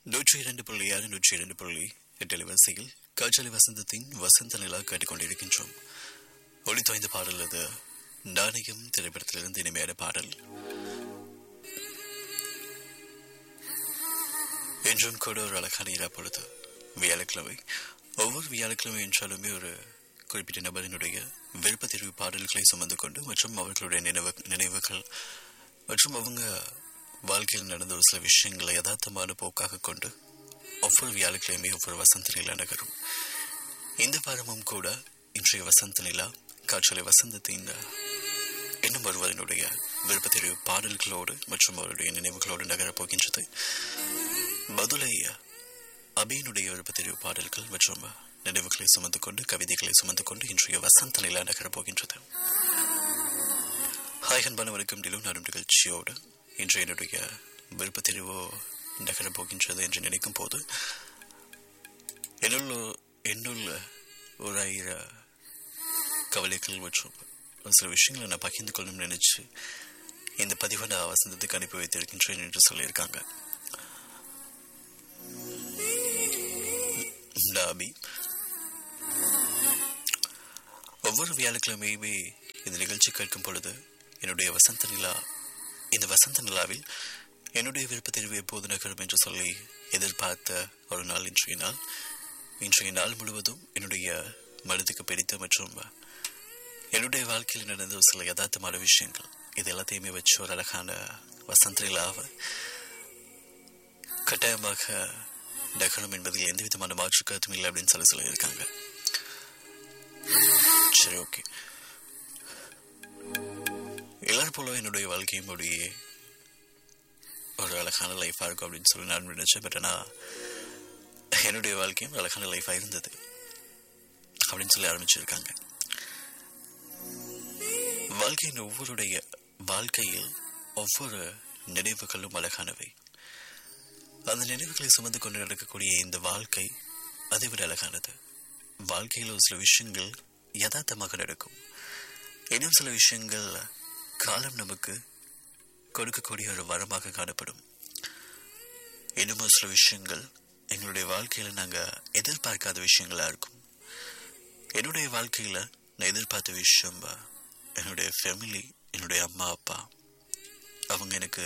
நூற்றி இரண்டு புள்ளி ஆறு நூற்றி இரண்டு புள்ளி எட்டு வரிசையில் காற்றலி வசந்தத்தின் வசந்த நிலா கேட்டுக்கொண்டிருக்கின்றோம் ஒளி தோய்ந்த பாடல் அது நாணயம் திரைப்படத்திலிருந்து இனிமையான பாடல் என்றும் கூட ஒரு அழகான இரா பொழுது வியாழக்கிழமை ஒவ்வொரு வியாழக்கிழமை என்றாலுமே ஒரு குறிப்பிட்ட நபரினுடைய விருப்ப தெரிவு பாடல்களை சுமந்து கொண்டு மற்றும் அவர்களுடைய நினைவு நினைவுகள் மற்றும் அவங்க வாழ்க்கையில் நடந்த ஒரு சில விஷயங்களை யதார்த்தமான போக்காக கொண்டு ஒவ்வொரு வியாழக்கிழமை ஒவ்வொரு வசந்த நிலா நகரும் இந்த வாரமும் கூட இன்றைய வசந்த நிலா காற்றலை வசந்தத்தின் இன்னும் ஒருவரினுடைய விருப்ப தெரிவு பாடல்களோடு மற்றும் அவருடைய நினைவுகளோடு நகரப் போகின்றது மதுரை அபியினுடைய விருப்ப தெரிவு பாடல்கள் மற்றும் நினைவுகளை சுமந்து கொண்டு கவிதைகளை சுமந்து கொண்டு இன்றைய வசந்த நிலா நகரப் போகின்றது ஹாய் அன்பான வணக்கம் டிலு நடும் நிகழ்ச்சியோடு இன்று என்னுடைய விருப்ப தெரிவோ நகரப் போகின்றது என்று நினைக்கும் போது என்னுள்ள என்னுள்ள ஒரு ஆயிர கவலைகள் மற்றும் ஒரு சில விஷயங்களை நான் பகிர்ந்து கொள்ளணும்னு நினைச்சு இந்த பதிவை நான் வசந்தத்துக்கு அனுப்பி வைத்திருக்கின்றேன் என்று சொல்லியிருக்காங்க டாபி ஒவ்வொரு வியாழக்கிழமையுமே இந்த நிகழ்ச்சி கேட்கும் பொழுது என்னுடைய வசந்த நிலா இந்த வசந்த நிலாவில் என்னுடைய விருப்ப தெரிவு எப்போது நகரும் என்று சொல்லி எதிர்பார்த்த ஒரு நாள் இன்றைய நாள் இன்றைய நாள் முழுவதும் என்னுடைய மனதுக்கு பிடித்த மற்றும் என்னுடைய வாழ்க்கையில் நடந்த ஒரு சில யதார்த்தமான விஷயங்கள் இது எல்லாத்தையுமே வச்சு ஒரு அழகான வசந்த நிலாவை கட்டாயமாக நகரும் என்பதில் எந்த விதமான மாற்று கருத்தும் இல்லை அப்படின்னு சொல்லி சொல்லியிருக்காங்க சரி ஓகே எல்லாரும் போல என்னுடைய வாழ்க்கையும் அப்படியே ஒரு அழகான லைஃபாக இருக்கும் அப்படின்னு சொல்லி நான் நினைச்சேன் பட் ஆனால் என்னுடைய வாழ்க்கையும் அழகான லைஃபாக இருந்தது அப்படின்னு சொல்லி ஆரம்பிச்சிருக்காங்க வாழ்க்கையின் ஒவ்வொருடைய வாழ்க்கையில் ஒவ்வொரு நினைவுகளும் அழகானவை அந்த நினைவுகளை சுமந்து கொண்டு நடக்கக்கூடிய இந்த வாழ்க்கை அதை விட அழகானது வாழ்க்கையில் ஒரு சில விஷயங்கள் யதார்த்தமாக நடக்கும் இன்னும் சில விஷயங்கள் காலம் நமக்கு கொடுக்கக்கூடிய ஒரு வரமாக காணப்படும் இன்னும் ஒரு சில விஷயங்கள் எங்களுடைய வாழ்க்கையில் நாங்கள் எதிர்பார்க்காத விஷயங்களாக இருக்கும் என்னுடைய வாழ்க்கையில் நான் எதிர்பார்த்த விஷயம் என்னுடைய ஃபேமிலி என்னுடைய அம்மா அப்பா அவங்க எனக்கு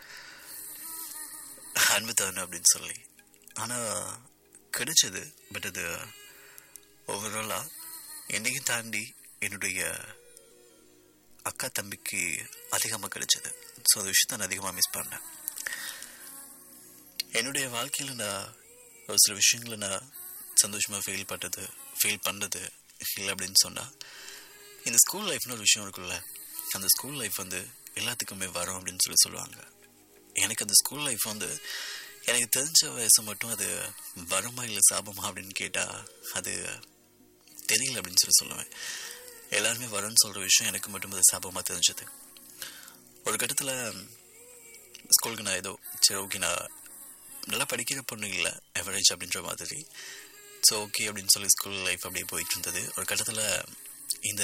அன்பு தரணும் அப்படின்னு சொல்லி ஆனால் கிடைச்சது பட் அது ஓவராலாக என்னையும் தாண்டி என்னுடைய அக்கா தம்பிக்கு அதிகமாக கிடைச்சது ஸோ அந்த விஷயத்த நான் அதிகமாக மிஸ் பண்ணேன் என்னுடைய வாழ்க்கையில் நான் ஒரு சில விஷயங்களை நான் சந்தோஷமாக ஃபீல் பண்ணது ஃபீல் பண்ணது இல்லை அப்படின்னு சொன்னால் இந்த ஸ்கூல் லைஃப்னு ஒரு விஷயம் இருக்குல்ல அந்த ஸ்கூல் லைஃப் வந்து எல்லாத்துக்குமே வரும் அப்படின்னு சொல்லி சொல்லுவாங்க எனக்கு அந்த ஸ்கூல் லைஃப் வந்து எனக்கு தெரிஞ்ச வயசு மட்டும் அது வருமா இல்லை சாபமா அப்படின்னு கேட்டால் அது தெரியல அப்படின்னு சொல்லி சொல்லுவேன் எல்லாருமே வரும்னு சொல்கிற விஷயம் எனக்கு மட்டும் அது சாபமாக தெரிஞ்சது ஒரு கட்டத்தில் ஸ்கூலுக்கு நான் ஏதோ சரி ஓகே நான் நல்லா படிக்கிற பொண்ணு இல்லை எவரேஜ் அப்படின்ற மாதிரி ஸோ ஓகே அப்படின்னு சொல்லி ஸ்கூல் லைஃப் அப்படியே போயிட்டு இருந்தது ஒரு கட்டத்தில் இந்த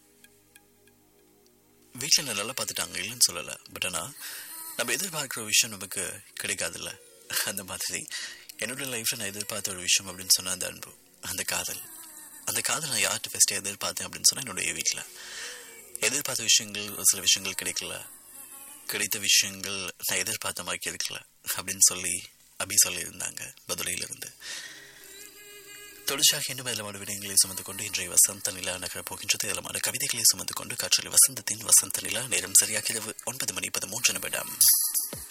வீட்டில் நல்லா பார்த்துட்டாங்க இல்லைன்னு சொல்லலை பட் ஆனால் நம்ம எதிர்பார்க்குற விஷயம் நமக்கு கிடைக்காதுல்ல அந்த மாதிரி என்னோடய லைஃப்பில் நான் எதிர்பார்த்த ஒரு விஷயம் அப்படின்னு சொன்னால் அந்த அன்பு அந்த காதல் அந்த காதல் நான் யார்கிட்ட ஃபஸ்ட்டு எதிர்பார்த்தேன் அப்படின்னு சொன்னால் என்னுடைய வீட்டில் எதிர்பார்த்த விஷயங்கள் ஒரு சில விஷயங்கள் கிடைக்கல கிடைத்த விஷயங்கள் நான் எதிர்பார்த்த மாதிரி கிடைக்கல அப்படின்னு சொல்லி அபி சொல்லியிருந்தாங்க பதிலையிலிருந்து தொடர்ச்சியாக இன்னும் இதில் விடயங்களை சுமந்து கொண்டு இன்றைய வசந்த நிலா நகரப் போகின்றது இதில் கவிதைகளை சுமந்து கொண்டு காற்றலை வசந்தத்தின் வசந்த நிலா நேரம் சரியாக இரவு ஒன்பது மணி பதிமூன்று நிமிடம்